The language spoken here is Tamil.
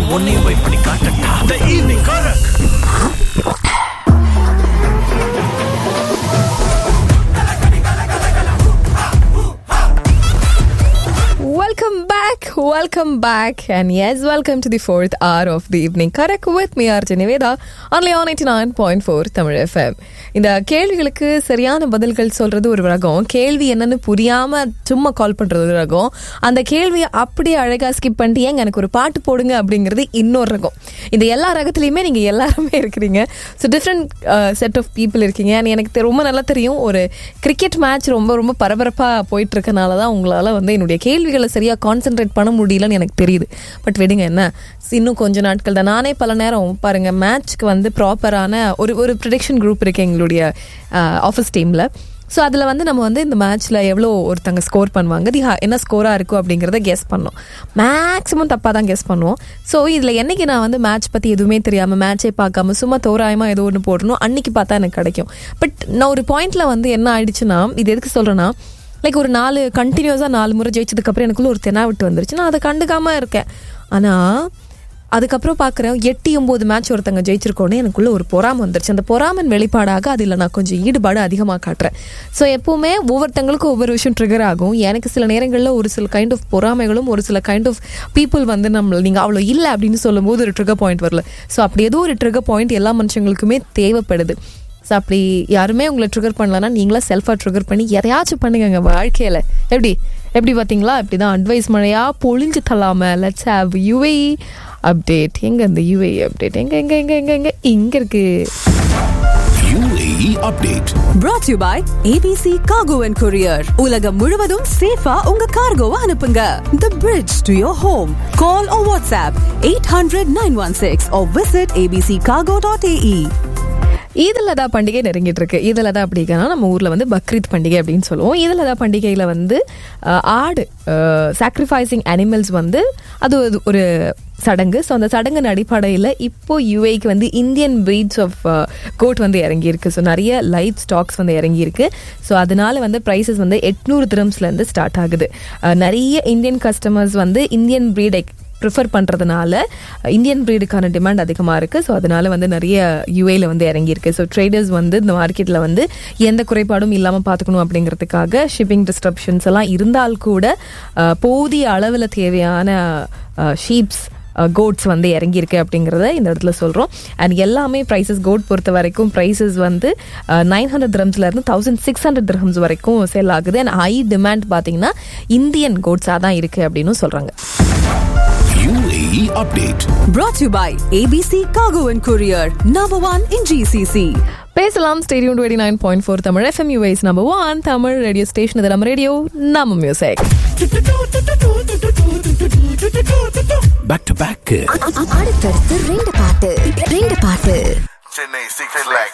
உன்னையும் போய் பண்ணி காட்டட்டா த ஈவினிங் கரக் Welcome back, welcome back, and yes, welcome to the fourth hour of the evening. Correct with me, Arjun Niveda, only on 89.4 Tamil FM. இந்த கேள்விகளுக்கு சரியான பதில்கள் சொல்றது ஒரு ரகம் கேள்வி என்னன்னு புரியாம சும்மா கால் பண்றது ஒரு ரகம் அந்த கேள்வியை அப்படியே அழகா ஸ்கிப் பண்ணிட்டு ஏங்க எனக்கு ஒரு பாட்டு போடுங்க அப்படிங்கிறது இன்னொரு ரகம் இந்த எல்லா ரகத்துலயுமே நீங்க எல்லாருமே இருக்கிறீங்க so different set of people இருக்கீங்க And எனக்கு தெ- ரொம்ப நல்லா தெரியும் ஒரு கிரிக்கெட் மேட்ச் ரொம்ப ரொம்ப பரபரப்பா போயிட்டு இருக்கனால தான் உங்களால வந்து என்னுடைய கேள்விகளை சரியா கான்சென்ட்ரேட் பண்ண முடியலன்னு எனக்கு தெரியுது பட் விடுங்க என்ன இன்னும் கொஞ்ச நாட்கள் தான் நானே பல நேரம் பாருங்க மேட்ச்க்கு வந்து ப்ராப்பரான ஒரு ஒரு ப்ரிடிக்ஷன் குரூப் இருக்கு எங்களுடைய ஆஃபீஸ் டீம்ல ஸோ அதில் வந்து நம்ம வந்து இந்த மேட்ச்சில் எவ்வளோ ஒருத்தங்க ஸ்கோர் பண்ணுவாங்க தி என்ன ஸ்கோராக இருக்கும் அப்படிங்கிறத கெஸ் பண்ணோம் மேக்ஸிமம் தப்பாக தான் கெஸ் பண்ணுவோம் ஸோ இதில் என்னைக்கு நான் வந்து மேட்ச் பற்றி எதுவுமே தெரியாமல் மேட்சே பார்க்காம சும்மா தோராயமாக ஏதோ ஒன்று போடணும் அன்னைக்கு பார்த்தா எனக்கு கிடைக்கும் பட் நான் ஒரு பாயிண்ட்ல வந்து என்ன ஆயிடுச்சுன்னா இது எதுக்கு சொல்கிறேன்னா லைக் ஒரு நாலு கண்டினியூஸாக நாலு முறை ஜெயிச்சதுக்கப்புறம் எனக்குள்ள ஒரு தெனாவிட்டு வந்துருச்சு நான் அதை கண்டுக்காம இருக்கேன் ஆனால் அதுக்கப்புறம் பார்க்குறேன் எட்டு ஒம்பது மேட்ச் ஒருத்தங்க ஜெயிச்சிருக்கோன்னு எனக்குள்ள ஒரு பொறாமை வந்துருச்சு அந்த பொறாமன் வெளிப்பாடாக அதில் நான் கொஞ்சம் ஈடுபாடு அதிகமாக காட்டுறேன் ஸோ எப்பவுமே ஒவ்வொருத்தங்களுக்கும் ஒவ்வொரு விஷயம் ட்ரிகர் ஆகும் எனக்கு சில நேரங்களில் ஒரு சில கைண்ட் ஆஃப் பொறாமைகளும் ஒரு சில கைண்ட் ஆஃப் பீப்புள் வந்து நம்ம நீங்கள் அவ்வளோ இல்லை அப்படின்னு சொல்லும்போது ஒரு ட்ரிகர் பாயிண்ட் வரல ஸோ அப்படி ஏதோ ஒரு ட்ரிகர் பாயிண்ட் எல்லா மனுஷங்களுக்குமே தேவைப்படுது ஸோ அப்படி யாருமே உங்களை ட்ரிகர் பண்ணலன்னா நீங்களா செல்ஃபாக ட்ரிகர் பண்ணி எதையாச்சும் பண்ணுங்க வாழ்க்கையில் எப்படி எப்படி பார்த்தீங்களா இப்படி தான் அட்வைஸ் மழையாக பொழிஞ்சு தள்ளாம லெட்ஸ் ஹேவ் யுஏ அப்டேட் எங்க இந்த யுஏ அப்டேட் எங்க எங்க எங்க எங்க எங்க இங்க இருக்கு UAE update brought to you by ABC Cargo and Courier. உலகம் முழுவதும் சேஃபா உங்க கார்கோவை அனுப்புங்க. The bridge to your home. Call or WhatsApp 800-916 or visit abccargo.ae. ஈதல் அதா பண்டிகை நெருங்கிட்டு இருக்கு ஈதல் அதா அப்படிங்கன்னா நம்ம ஊர்ல வந்து பக்ரீத் பண்டிகை அப்படின்னு சொல்லுவோம் ஈதல் அதா பண்டிகையில வந்து அஹ், ஆடு சாக்ரிஃபைசிங் அனிமல்ஸ் வந்து அது ஒரு- ஒரு சடங்கு ஸோ அந்த சடங்கின் அடிப்படையில் இப்போ யூஏக்கு வந்து இந்தியன் பிரீட்ஸ் ஆஃப் கோட் வந்து இறங்கியிருக்கு ஸோ நிறைய லைட் ஸ்டாக்ஸ் வந்து இறங்கியிருக்கு ஸோ அதனால வந்து ப்ரைஸஸ் வந்து எட்நூறு திரம்ஸ்லேருந்து ஸ்டார்ட் ஆகுது அஹ், நிறைய இந்தியன் கஸ்டமர்ஸ் வந்து இந்தியன் பிரீடை ப்ரிஃபர் பண்ணுறதுனால இந்தியன் ப்ரீடுக்கான டிமாண்ட் அதிகமாக இருக்குது ஸோ அதனால வந்து நிறைய யூஏல வந்து இறங்கியிருக்கு ஸோ ட்ரேடர்ஸ் வந்து இந்த மார்க்கெட்டில் வந்து எந்த குறைபாடும் இல்லாமல் பார்த்துக்கணும் அப்படிங்கிறதுக்காக ஷிப்பிங் டிஸ்ட்ரப்ஷன்ஸ் எல்லாம் இருந்தால் கூட அஹ், போதிய அளவில் தேவையான ஷீப்ஸ் கோட்ஸ் வந்து இறங்கியிருக்கு அப்படிங்கிறத இந்த இடத்துல சொல்கிறோம் அண்ட் எல்லாமே ப்ரைஸஸ் கோட் பொறுத்த வரைக்கும் ப்ரைஸஸ் வந்து நைன் ஹண்ட்ரட் இருந்து தௌசண்ட் சிக்ஸ் ஹண்ட்ரட் திரம்ஸ் வரைக்கும் சேல் ஆகுது அண்ட் ஹை டிமாண்ட் பார்த்தீங்கன்னா இந்தியன் கோட்ஸாக தான் இருக்குது அப்படின்னு சொல்கிறாங்க UAE update Brought to you by ABC Cargo and Courier. Number one in GCC. பேசலாம் stadium twenty nine point four Tamil FM US number one Tamil radio station இது நம்ம ரேடியோ நம்ம மியூசிக் back to back அடுத்தடுத்து ரெண்டு பாட்டு ரெண்டு பாட்டு Chennai Secret Lag